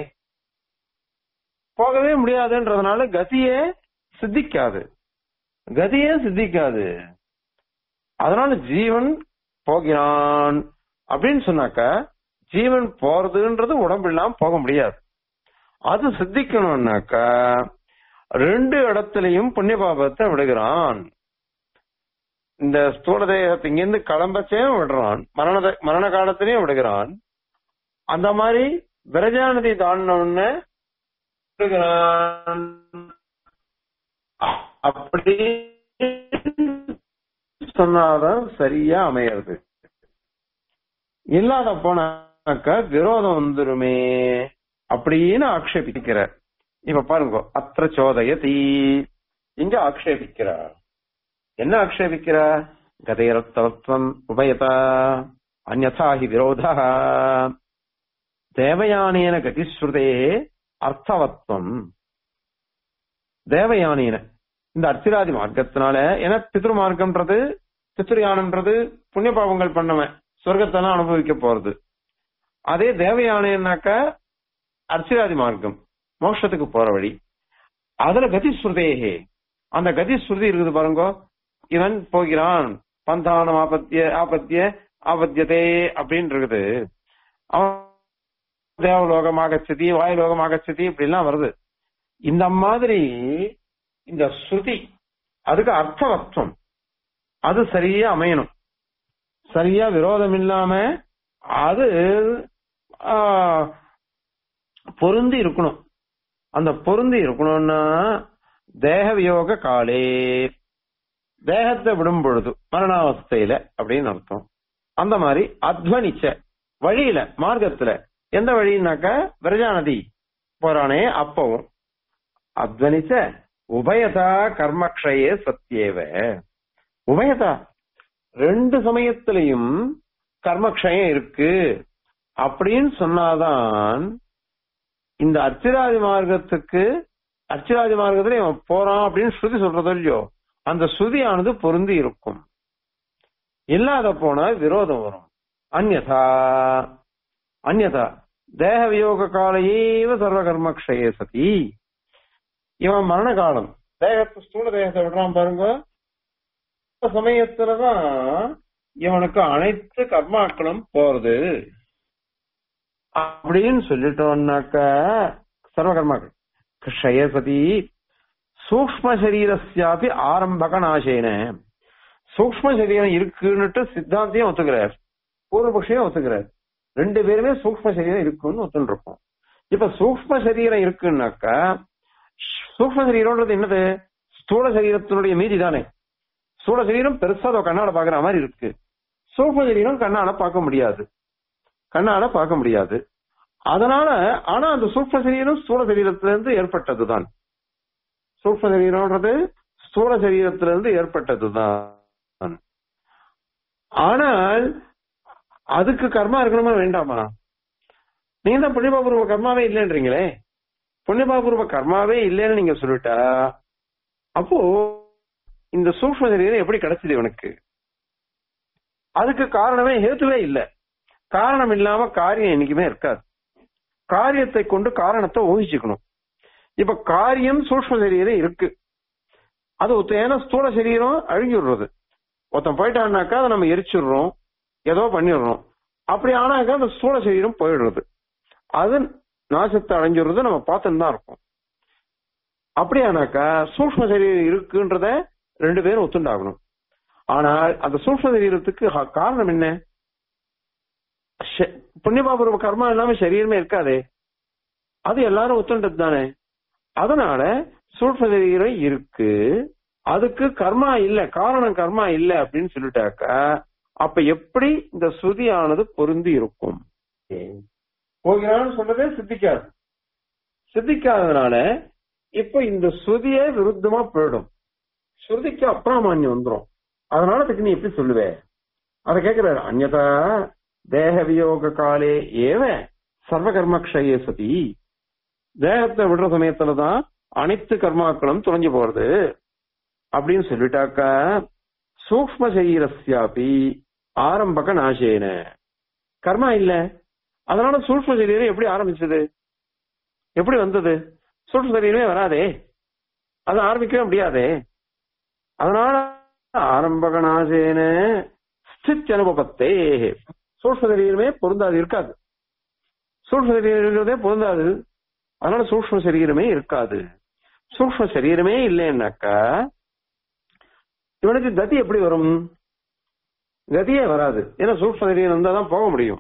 போகவே முடியாதுன்றதுனால கதியே சித்திக்காது கதியே சித்திக்காது அதனால ஜீவன் போகிறான் அப்படின்னு சொன்னாக்கா ஜீவன் போறதுன்றது உடம்பு இல்லாம போக முடியாது அது சித்திக்கணும்னாக்கா ரெண்டு இடத்துலயும் புண்ணிய பாபத்தை விடுகிறான் இந்த ஸ்தூல தேகத்தை இங்கிருந்து கிளம்பச்சையும் விடுறான் மரண மரண காலத்திலையும் விடுகிறான் அந்த மாதிரி விரஜாநதி தாண்டினவுடனே விடுகிறான் அப்படி சொன்னாதான் சரியா அமையிறது இல்லாத போனாக்கா விரோதம் வந்துருமே அப்படின்னு ஆக்ஷேபிக்கிறார் இப்ப பாருங்க அத்திர சோதயதி இங்க ஆக்ஷேபிக்கிறார் என்ன ஆக்ஷேபிக்கிறா கதையரத்தவத்வம் உபயதா அந்நதா ஹி விரோத தேவயானேன கதிஸ்ருதே அர்த்தவத்வம் தேவயானேன இந்த அர்ச்சிராதி மார்க்கத்தினால ஏன்னா பித்ரு மார்க்கம்ன்றது பித்ருயானன்றது புண்ணிய பாவங்கள் பண்ணவன் சொர்க்கத்தெல்லாம் அனுபவிக்க போறது அதே தேவயானேனாக்கா அர்ச்சிராதி மார்க்கம் மோட்சத்துக்கு போற வழி அதுல கதிஸ்ருதேகே அந்த கதிஸ்ருதி இருக்குது பாருங்க இவன் போகிறான் பந்தானம் ஆபத்திய ஆபத்திய ஆபத்தியதே அப்படின்னு இருக்குது அவன் தேவலோகம் ஆகச்சதி வாயுலோகம் ஆகச்சதி இப்படி எல்லாம் வருது இந்த மாதிரி இந்த ஸ்ருதி அதுக்கு அர்த்தவத்துவம் அது சரியா அமையணும் சரியா விரோதம் இல்லாம அது ஆ, பொருந்தி இருக்கணும் அந்த பொருந்தி இருக்கணும்னா தேக வியோக காலே தேகத்தை விடும் பொழுது மரணாவஸ்தையில அப்படின்னு அர்த்தம் அந்த மாதிரி அத்வனிச்ச வழியில மார்க்கத்துல எந்த வழின்னாக்க விரஜா நதி போறானே அப்பவும் அத்வனிச்ச உபயதா கர்மக்ஷயே சத்தியேவ உபயதா ரெண்டு சமயத்திலையும் கர்மக்ஷயம் இருக்கு அப்படின்னு சொன்னாதான் இந்த அர்ச்சிராதி மார்க்கத்துக்கு அர்ச்சிராதி மார்க்கத்துல இவன் போறான் அப்படின்னு ஸ்ருதி சொல்றதோ இல்லையோ அந்த ஸ்ருதியானது பொருந்தி இருக்கும் இல்லாத போனா விரோதம் வரும் அந்யதா அந்யதா தேக வியோக காலையேவ சர்வ கர்மக்ஷயே சதி இவன் மரண காலம் தேகத்தை ஸ்தூல தேகத்தை விடுறான் பாருங்க அந்த சமயத்துலதான் இவனுக்கு அனைத்து கர்மாக்களும் போறது அப்படின்னு சொல்லிட்டோம்னாக்க சர்வ கர்மாக்கள் க்ஷய சதி சூக்ம சரீரஸ்யாபி ஆரம்பக நாசேன சூக்ம சரீரம் இருக்குன்னுட்டு சித்தாந்தியம் ஒத்துக்கிறார் பூர்வபக்ஷியம் ஒத்துக்கிறார் ரெண்டு பேருமே சூக்ம சரீரம் இருக்குன்னு ஒத்துன்னு இருக்கோம் இப்ப சூக்ம சரீரம் இருக்குன்னாக்கா சூக்ம சரீரம்ன்றது என்னது ஸ்தூல சரீரத்தினுடைய மீதி தானே ஸ்தூல சரீரம் பெருசா அதை கண்ணால பாக்குற மாதிரி இருக்கு சூக்ம சரீரம் கண்ணால பார்க்க முடியாது கண்ணால பார்க்க முடியாது அதனால ஆனா அந்த சூக்ம சரீரம் ஸ்தூல சரீரத்திலிருந்து ஏற்பட்டதுதான் சூக்ம சரீரம்ன்றது ஸ்தூல சரீரத்திலிருந்து ஏற்பட்டதுதான் ஆனால் அதுக்கு கர்மா இருக்கணுமா வேண்டாமா நீங்க தான் புண்ணியபாபூர்வ கர்மாவே இல்லைன்றீங்களே புண்ணியபாபூர்வ கர்மாவே இல்லைன்னு நீங்க சொல்லிட்டா அப்போ இந்த சூக்ம சரீரம் எப்படி கிடைச்சது இவனுக்கு அதுக்கு காரணமே ஹேத்துவே இல்ல காரணம் இல்லாம காரியம் என்னைக்குமே இருக்காது காரியத்தை கொண்டு காரணத்தை ஊகிச்சுக்கணும் இப்ப காரியம் சூக்ம சரீரம் இருக்கு அது ஒத்த ஏன்னா ஸ்தூல சரீரம் அழுகி விடுறது ஒருத்தன் போயிட்டான்னாக்கா அதை நம்ம எரிச்சிடுறோம் ஏதோ பண்ணிடுறோம் அப்படி ஆனாக்கா அந்த ஸ்தூல சரீரம் போயிடுறது அது நாசத்தை அடைஞ்சிடுறது நம்ம பார்த்துன்னு தான் இருக்கோம் அப்படியானாக்கா சூக்ம சரீரம் இருக்குன்றத ரெண்டு பேரும் ஒத்துண்டாகணும் ஆனால் அந்த சூக்ம சரீரத்துக்கு ஹ- காரணம் என்ன ஷ- புண்ணியபாபூர்வ கர்மா இல்லாம சரீரமே இருக்காதே அது எல்லாரும் ஒத்துண்டது தானே அதனால சூக்ம சரீரம் இருக்கு அதுக்கு கர்மா இல்ல காரணம் கர்மா இல்ல அப்படின்னு சொல்லிட்டாக்கா அப்ப எப்படி இந்த ஸ்ருதியானது பொருந்தி இருக்கும் போகிறான்னு சொன்னதே சித்திக்காது சித்திக்காததுனால இப்ப இந்த ஸ்ருதியே விருத்தமா போயிடும் ஸ்ருதிக்கு அப்பிராமான்யம் வந்துரும் அதனால அதுக்கு நீ எப்படி சொல்லுவே அத கேக்குறாரு அந்நதா தேக வியோக காலே ஏவ சர்வ கர்மக்ஷயே சதி தேகத்தை விடுற சமயத்துலதான் அனைத்து கர்மாக்களும் தொலைஞ்சு போறது அப்படின்னு சொல்லிட்டாக்கா சூக்ம சரீரஸ்யாபி ஆரம்பக நாசேன கர்மா இல்ல அதனால சூக்ம சரீரம் எப்படி ஆரம்பிச்சது எப்படி வந்தது சூக்ம சரீரமே வராதே அது ஆரம்பிக்கவே முடியாதே அதனால ஆரம்பக நாசேன ஸ்தித் அனுபவத்தே சூக்ம சரீரமே பொருந்தாது இருக்காது சூக்ம சரீரம் இருக்கிறதே பொருந்தாது அதனால சூக்ம சரீரமே இருக்காது சூக்ம சரீரமே இல்லைன்னாக்கா இவனுக்கு கதி எப்படி வரும் கதியே வராது ஏன்னா சூக்ம சரீரம் இருந்தா தான் போக முடியும்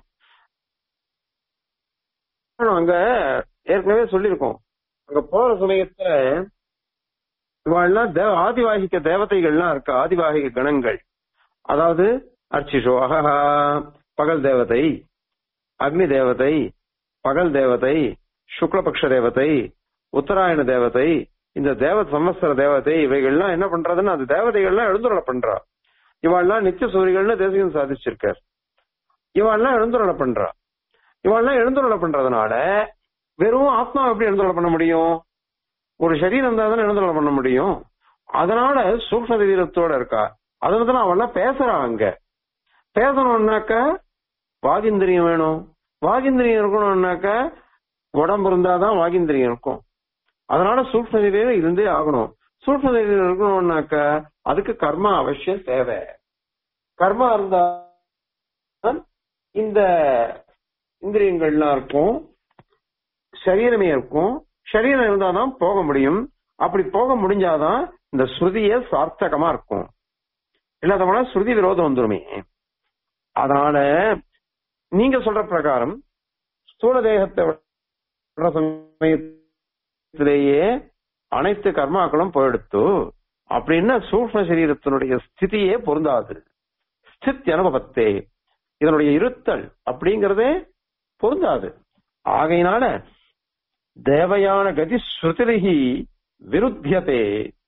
அங்க ஏற்கனவே சொல்லியிருக்கோம் அங்க போற சமயத்துல இவாள்லாம் தேவ ஆதிவாகிக்க தேவதைகள்லாம் இருக்கு ஆதிவாகிக கணங்கள் அதாவது அர்ச்சிஷோ அகஹா பகல் தேவதை அக்னி தேவதை பகல் தேவதை சுக்லபக்ஷ தேவதை உத்தராயண தேவதை இந்த தேவ சம்வத்சர தேவதை இவைகள்லாம் என்ன பண்றதுன்னு அந்த தேவதைகள்லாம் எழுந்துருள பண்றா இவாள்லாம் நித்திய சூரிகள்னு தேசியம் சாதிச்சிருக்கார் இவாள்லாம் எழுந்துருள பண்றா இவாள்லாம் எழுந்துருள பண்றதுனால வெறும் ஆத்மா எப்படி எழுந்துருள பண்ண முடியும் ஒரு சரீரம் இருந்தா தானே எழுந்துருள பண்ண முடியும் அதனால சூக்ம சரீரத்தோட இருக்கா அதனால தான் அவள்லாம் பேசுறான் அங்க பேசணும்னாக்க வாகிந்திரியம் வேணும் வாகிந்திரியம் இருக்கணும்னாக்க உடம்பு இருந்தாதான் வாகிந்திரியம் இருக்கும் அதனால சூக்ம சரீரம் இருந்தே ஆகணும் சூக்ம சரீரம் இருக்கணும்னாக்க அதுக்கு கர்மா அவசியம் தேவை கர்மா இருந்தா தான் இந்த இந்திரியங்கள்லாம் இருக்கும் சரீரமே இருக்கும் சரீரம் இருந்தாதான் போக முடியும் அப்படி போக முடிஞ்சாதான் இந்த ஸ்ருதிய சார்த்தகமா இருக்கும் இல்லாத போனா ஸ்ருதி விரோதம் வந்துருமே அதனால நீங்க சொல்ற பிரகாரம் ஸ்தூல தேகத்தை விடுற சமயத்திலேயே அனைத்து கர்மாக்களும் போயிடுத்து அப்படின்னா சூக்ம சரீரத்தினுடைய ஸ்திதியே பொருந்தாது ஸ்தித் அனுபவத்தே இதனுடைய இருத்தல் அப்படிங்கறதே பொருந்தாது ஆகையினால தேவயான கதி ஸ்ருதிரிகி விருத்தியதே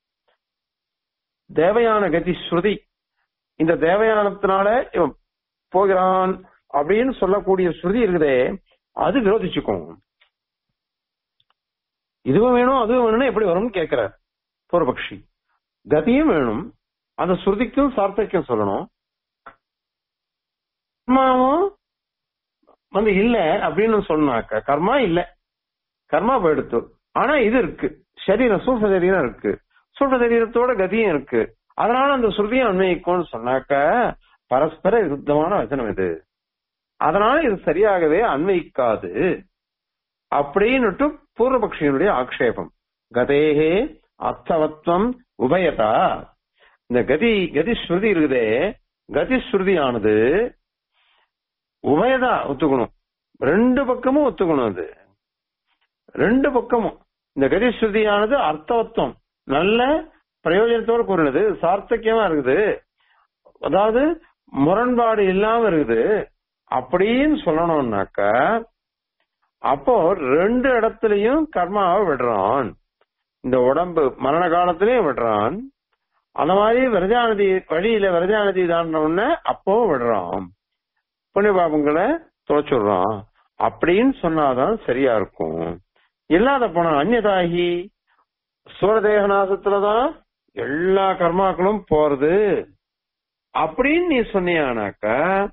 தேவயான கதி ஸ்ருதி இந்த தேவயானத்தினால இவன் போகிறான் அப்படின்னு சொல்லக்கூடிய ஸ்ருதி இருக்குதே அது விரோதிச்சுக்கும் இதுவும் வேணும் அதுவும் வேணும்னு எப்படி வரும்னு கேட்கிறார் பூர்வபக்ஷி கதியும் வேணும் அந்த ஸ்ருதிக்கும் சார்த்தக்கியம் சொல்லணும் கர்மாவும் வந்து இல்ல அப்படின்னு சொன்னாக்க கர்மா இல்ல கர்மா போயிடுத்து ஆனா இது இருக்கு சரீரம் சூழ்நிலை சரீரம் இருக்கு சூழ்நிலை சரீரத்தோட கதியும் இருக்கு அதனால அந்த ஸ்ருதியும் அன்வயிக்கும்னு சொன்னாக்க பரஸ்பர விருத்தமான வச்சனம் இது அதனால இது சரியாகவே அன்வயிக்காது அப்படின்னுட்டு பூர்வபக்ஷியனுடைய ஆக்ஷேபம் கதேகே அர்த்தவத்வம் உபயதா இந்த கதி கதி ஸ்ருதி இருக்குதே கதி ஸ்ருதியானது உபயதா ஒத்துக்கணும் ரெண்டு பக்கமும் ஒத்துக்கணும் அது ரெண்டு பக்கமும் இந்த கதி ஸ்ருதியானது அர்த்தவத்துவம் நல்ல பிரயோஜனத்தோட கூறினது சார்த்தக்கியமா இருக்குது அதாவது முரண்பாடு இல்லாம இருக்குது அப்படின்னு சொல்லணும்னாக்க அப்போ ரெண்டு இடத்துலயும் கர்மாவை விடுறான் இந்த உடம்பு மரண காலத்திலயும் விடுறான் அந்த மாதிரி விரஜாநதி வழியில விரஜாநதி தாண்டின உடனே அப்போ விடுறான் புண்ணிய பாபங்களை துளைச்சுடுறான் அப்படின்னு சொன்னாதான் சரியா இருக்கும் இல்லாத போனா அந்நதாகி சூரதேகநாசத்துலதான் எல்லா கர்மாக்களும் போறது அப்படின்னு நீ சொன்னியானாக்க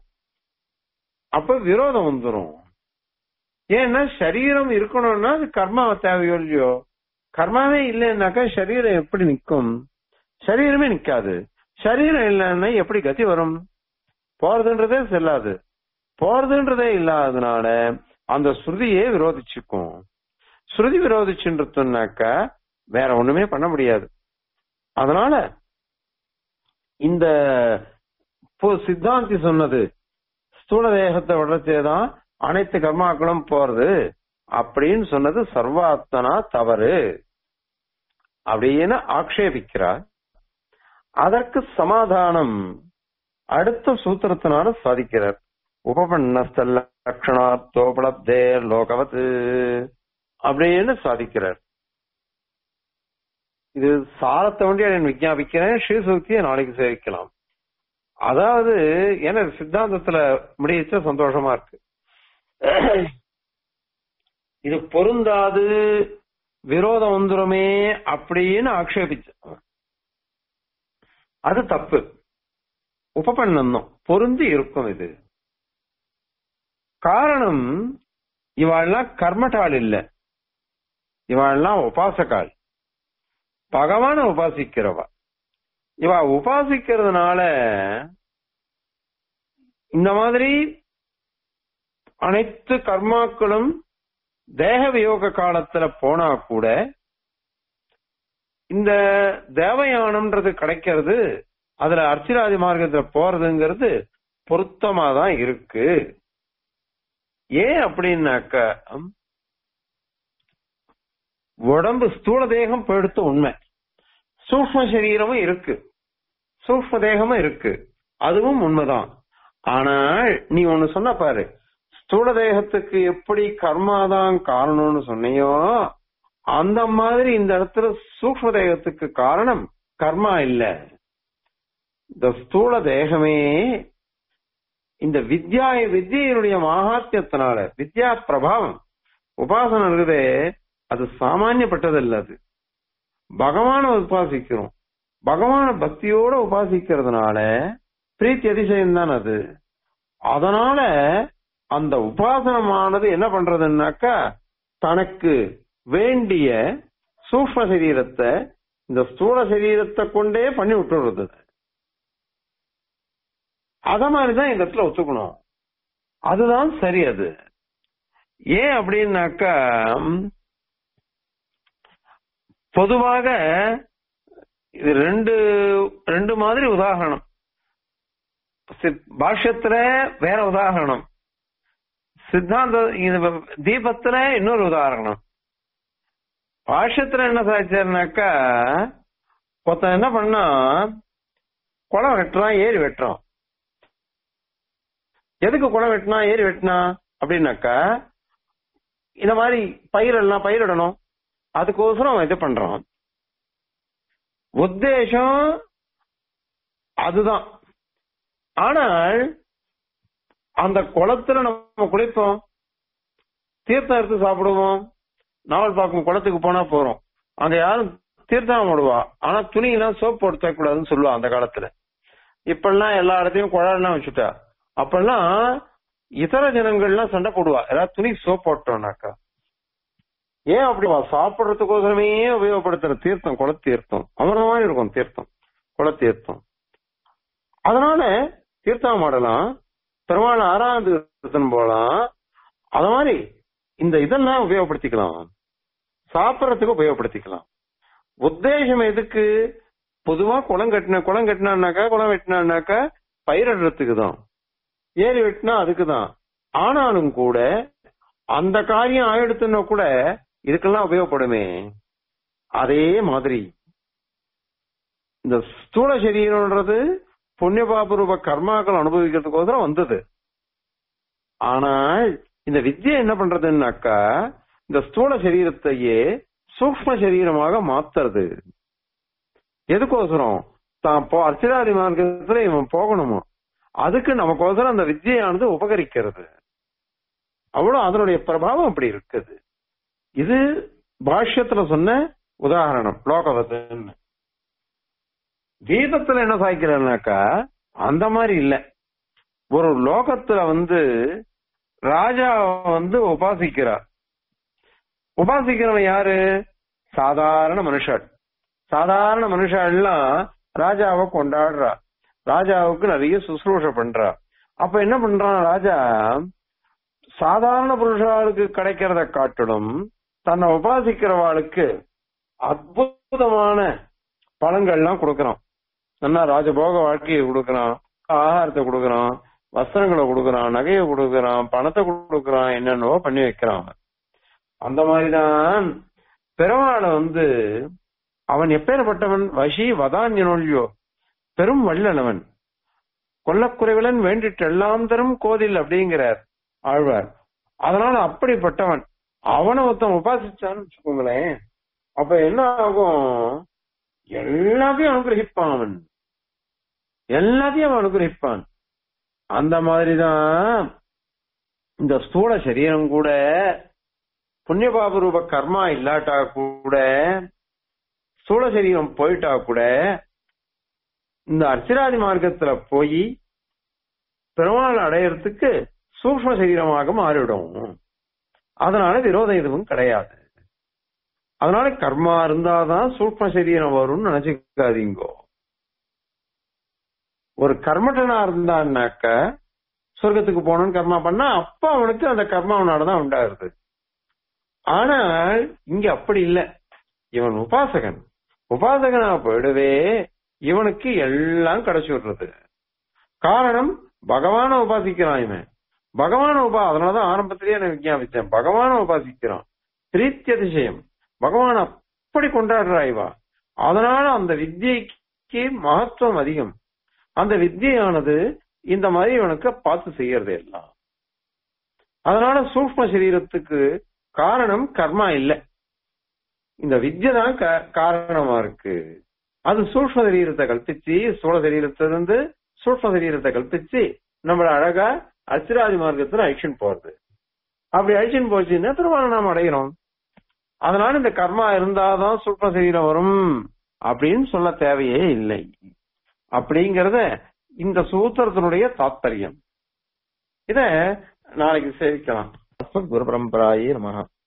அப்ப விரோதம் வந்துரும் ஏன்னா சரீரம் இருக்கணும்னா அது கர்மா தேவையோ இல்லையோ கர்மாவே இல்லைன்னாக்கா சரீரம் எப்படி நிக்கும் சரீரமே நிக்காது சரீரம் இல்லைன்னா எப்படி கதி வரும் போறதுன்றதே செல்லாது போறதுன்றதே இல்லாததுனால அந்த ஸ்ருதியே விரோதிச்சுக்கும் ஸ்ருதி விரோதிச்சுன்றதுனாக்க வேற ஒண்ணுமே பண்ண முடியாது அதனால இந்த சித்தாந்தி சொன்னது ஸ்தூல தேகத்தை விடுறச்சேதான் அனைத்து கர்மாக்களும் போறது அப்படின்னு சொன்னது சர்வாத்தனா தவறு அப்படின்னு ஆக்ஷேபிக்கிறார் அதற்கு சமாதானம் அடுத்த சூத்திரத்தினால சாதிக்கிறார் உபபன்னஸ்தல் லட்சணார்த்தோபலப்தே லோகவத் அப்படின்னு சாதிக்கிறார் இது சாரத்தை வேண்டிய நான் விஞ்ஞாபிக்கிறேன் ஸ்ரீசூக்தியை நாளைக்கு சேவிக்கலாம் அதாவது ஏன்னா சித்தாந்தத்துல முடிச்ச சந்தோஷமா இருக்கு இது பொருந்தாது விரோதம் வந்துருமே அப்படின்னு ஆக்ஷேபிச்சு அது தப்பு உபபண்ணம் பொருந்தி இருக்கும் இது காரணம் இவாள்லாம் கர்மட்டாள் இல்ல இவாள்லாம் உபாசகாள் பகவான உபாசிக்கிறவா இவ உபாசிக்கிறதுனால இந்த மாதிரி அனைத்து கர்மாக்களும் தேக வியோக காலத்துல போனா கூட இந்த தேவயானம்ன்றது கிடைக்கிறது அதுல அர்ச்சிராதி மார்க்கத்துல போறதுங்கிறது பொருத்தமா தான் இருக்கு ஏன் அப்படின்னாக்க உடம்பு ஸ்தூல தேகம் போயிடுத்த உண்மை சூக்ம சரீரமும் இருக்கு சூக்ம தேகமும் இருக்கு அதுவும் உண்மைதான் ஆனால் நீ ஒண்ணு சொன்ன பாரு ஸ்தூல தேகத்துக்கு எப்படி கர்மாதான் காரணம்னு சொன்னியோ அந்த மாதிரி இந்த இடத்துல சூக்ம தேகத்துக்கு காரணம் கர்மா இல்ல இந்த ஸ்தூல தேகமே இந்த வித்யா வித்யினுடைய மகாத்தியத்தினால வித்யா பிரபாவம் உபாசனம் இருக்குதே அது சாமானியப்பட்டதல்ல அது பகவான உபாசிக்கிறோம் பகவான பக்தியோட உபாசிக்கிறதுனால பிரீத்தி அதிசயம் தான் அது அதனால அந்த உபாசனமானது என்ன பண்றதுன்னாக்கா தனக்கு வேண்டிய சூக்ம சரீரத்தை இந்த ஸ்தூல சரீரத்தை கொண்டே பண்ணி விட்டுறது அத மாதிரிதான் இந்த இடத்துல ஒத்துக்கணும் அதுதான் சரி அது ஏன் அப்படின்னாக்கா பொதுவாக இது ரெண்டு ரெண்டு மாதிரி உதாரணம் சித்- பாஷ்யத்துல வேற உதாரணம் சித்தாந்த இது தீபத்துல இன்னொரு உதாரணம் பாஷ்யத்துல என்ன சாதிச்சாருனாக்கா ஒருத்தன் என்ன பண்ணா குளம் வெட்டுறான் ஏரி வெட்டுறான் எதுக்கு குளம் வெட்டினா ஏரி வெட்டினா அப்படின்னாக்கா இந்த மாதிரி பயிரெல்லாம் பயிரிடணும் அதுக்கோசரம் அவன் இது பண்றான் உத்தேசம் அதுதான் ஆனால் அந்த குளத்துல நம்ம குளிப்போம் தீர்த்தம் எடுத்து சாப்பிடுவோம் நாவல் பார்க்கும் குளத்துக்கு போனா போறோம் அங்க யாரும் தீர்த்தம் போடுவா ஆனா துணியெல்லாம் சோப் போட்டு கூடாதுன்னு சொல்லுவா அந்த காலத்துல இப்பெல்லாம் எல்லா இடத்தையும் குழாயெல்லாம் வச்சுட்டா அப்பெல்லாம் இதர ஜனங்கள்லாம் சண்டை போடுவா ஏதாவது துணி சோப் போட்டோம்னாக்கா ஏன் அப்படி வா? சாப்பிடுறதுக்கோசரமே உபயோகப்படுத்துற தீர்த்தம் குள தீர்த்தம் அமிர்தமா இருக்கும் தீர்த்தம் குள தீர்த்தம் அதனால தீர்த்தம் ஆடலாம் பெருமாள் ஆறாவது தீர்த்தம் போலாம் அத மாதிரி இந்த இதெல்லாம் உபயோகப்படுத்திக்கலாம் சாப்பிடறதுக்கு உபயோகப்படுத்திக்கலாம் உத்தேசம் எதுக்கு பொதுவா குளம் கட்டின குளம் கட்டினான்னாக்கா குளம் வெட்டினான்னாக்கா பயிரிடுறதுக்கு தான் ஏரி வெட்டினா அதுக்கு தான் ஆனாலும் கூட அந்த காரியம் ஆயிடுத்துன்னா கூட இதுக்கெல்லாம் உபயோகப்படுமே அதே மாதிரி இந்த ஸ்தூல சரீரம்ன்றது புண்ணிய பாபரூப கர்மாக்கள் அனுபவிக்கிறதுக்கோசரம் வந்தது ஆனால் இந்த வித்யை என்ன பண்றதுன்னாக்கா இந்த ஸ்தூல சரீரத்தையே சூக்ம சரீரமாக மாத்துறது எதுக்கோசரம் தான் போ அர்ச்சனாதி மார்க்கத்துல இவன் போகணுமோ அதுக்கு நமக்கோசரம் அந்த வித்யானது உபகரிக்கிறது அவ்வளவு அதனுடைய பிரபாவம் அப்படி இருக்குது இது பாஷ்யத்துல சொன்ன உதாரணம் லோகவத்துன்னு கீதத்துல என்ன சாய்க்கிறேன்னாக்கா அந்த மாதிரி இல்ல ஒரு லோகத்துல வந்து ராஜா வந்து உபாசிக்கிறார் உபாசிக்கிறவன் யாரு சாதாரண மனுஷாள் சாதாரண மனுஷாள்லாம் ராஜாவை கொண்டாடுறா ராஜாவுக்கு நிறைய சுசுரூஷ பண்றா அப்ப என்ன பண்றான் ராஜா சாதாரண புருஷாளுக்கு கிடைக்கிறத காட்டிலும் தன்னை உபாசிக்கிறவாளுக்கு அற்புதமான பலன்கள்லாம் கொடுக்கறான் நல்லா ராஜபோக வாழ்க்கையை கொடுக்கறான் ஆகாரத்தை கொடுக்கறான் வஸ்திரங்களை கொடுக்கறான் நகையை கொடுக்கறான் பணத்தை கொடுக்கறான் என்னென்னவோ பண்ணி வைக்கிறான் அவன். அந்த மாதிரிதான் பெருமாளை வந்து அவன் எப்பேற்பட்டவன் வசி வதான்யனொழியோ பெரும் வள்ளலவன் கொல்லக்குறைவிலன் வேண்டிட்டு எல்லாம் தரும் கோதில் அப்படிங்கிறார் ஆழ்வார் அதனால அப்படிப்பட்டவன் அவனை ஒருத்தன் உபாசிச்சான்னு வச்சுக்கோங்களேன் அப்ப என்ன ஆகும் எல்லாத்தையும் அனுகிரகிப்பான் அவன் எல்லாத்தையும் அவன் அனுகிரகிப்பான் அந்த மாதிரிதான் இந்த ஸ்தூல சரீரம் கூட புண்ணியபாப ரூப கர்மா இல்லாட்டா கூட ஸ்தூல சரீரம் போயிட்டா கூட இந்த அர்ச்சராதி மார்க்கத்துல போய் பெருமாள் அடையறதுக்கு சூக்ம சரீரமாக மாறிவிடும் அதனால விரோதம் எதுவும் கிடையாது அதனால கர்மா இருந்தாதான் சூக்ம சரீரம் வரும்னு நினைச்சுக்காதீங்கோ ஒரு கர்மட்டனா இருந்தான்னாக்க சொர்க்கத்துக்கு போகணும்னு கர்மா பண்ணா அப்ப அவனுக்கு அந்த கர்மாவனாலதான் உண்டாகுது ஆனால் இங்க அப்படி இல்ல இவன் உபாசகன் உபாசகனா போயிடவே இவனுக்கு எல்லாம் கிடைச்சு விடுறது காரணம் பகவான உபாசிக்கிறான் இவன் பகவான உபா அதனாலதான் ஆரம்பத்திலேயே நான் விஞ்ஞாபிச்சேன் பகவான உபாசிக்கிறான் பிரீத்திய அதிசயம் பகவான் அப்படி கொண்டாடுறா இவா அதனால அந்த வித்யைக்கு மகத்துவம் அதிகம் அந்த வித்யானது இந்த மாதிரி இவனுக்கு பார்த்து செய்யறது எல்லாம் அதனால சூக்ம சரீரத்துக்கு காரணம் கர்மா இல்ல இந்த வித்யை தான் கா- காரணமா இருக்கு அது சூக்ம சரீரத்தை கல்பிச்சு சூழ சரீரத்திலிருந்து சூக்ம சரீரத்தை கல்பிச்சு நம்மள அழகா அச்சிராதி மார்க்கத்துல அழிச்சுன்னு போறது அப்படி அழிச்சுன்னு போச்சுன்னா திருமணம் நாம் அடைகிறோம் அதனால இந்த கர்மா இருந்தாதான் சூக்ம சரீரம் வரும் அப்படின்னு சொல்ல தேவையே இல்லை அப்படிங்கறத இந்த சூத்திரத்தினுடைய தாத்பரியம் இத நாளைக்கு சேவிக்கலாம் குரு பரம்பராயே நமகா